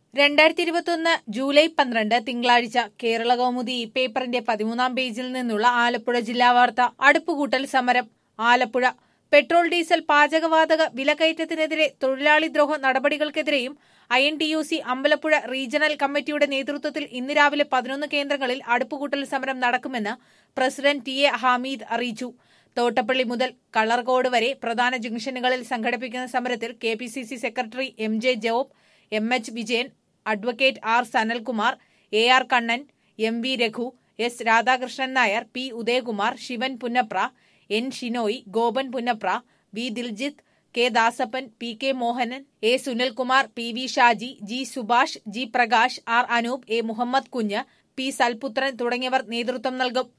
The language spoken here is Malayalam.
രണ്ടായിരത്തി ഇരുപത്തിയൊന്ന് ജൂലൈ പന്ത്രണ്ട് തിങ്കളാഴ്ച കേരള കൗമുദി ഈ പേപ്പറിന്റെ പതിമൂന്നാം പേജിൽ നിന്നുള്ള ആലപ്പുഴ ജില്ലാ വാർത്ത അടുപ്പുകൂട്ടൽ സമരം ആലപ്പുഴ പെട്രോൾ ഡീസൽ പാചകവാതക വിലക്കയറ്റത്തിനെതിരെ തൊഴിലാളി ദ്രോഹ നടപടികൾക്കെതിരെയും I N T U C Ambalappuzha regional committee നേതൃത്വത്തിൽ ഇന്ന് രാവിലെ പതിനൊന്ന് കേന്ദ്രങ്ങളിൽ അടുപ്പുകൂട്ടൽ സമരം നടക്കുമെന്ന് പ്രസിഡന്റ് ടി എ ഹമീദ് അറിയിച്ചു തോട്ടപ്പള്ളി മുതൽ കളർകോട് വരെ പ്രധാന ജംഗ്ഷനുകളിൽ സംഘടിപ്പിക്കുന്ന സമരത്തിൽ K P C C secretary M J Job M H Vijayan advocate R Sanalkumar A R Kannan M V Raghu S Radhakrishnan Nair P Udayakumar Sivan Punnapra N Shinoy Gopan Punnapra V Diljith K Dasappan P K Mohanan A Sunilkumar P V Shaji G Subhash G Prakash R Anoop A Muhammad Kunju P സൽപുത്രൻ തുടങ്ങിയവർ നേതൃത്വം നൽകും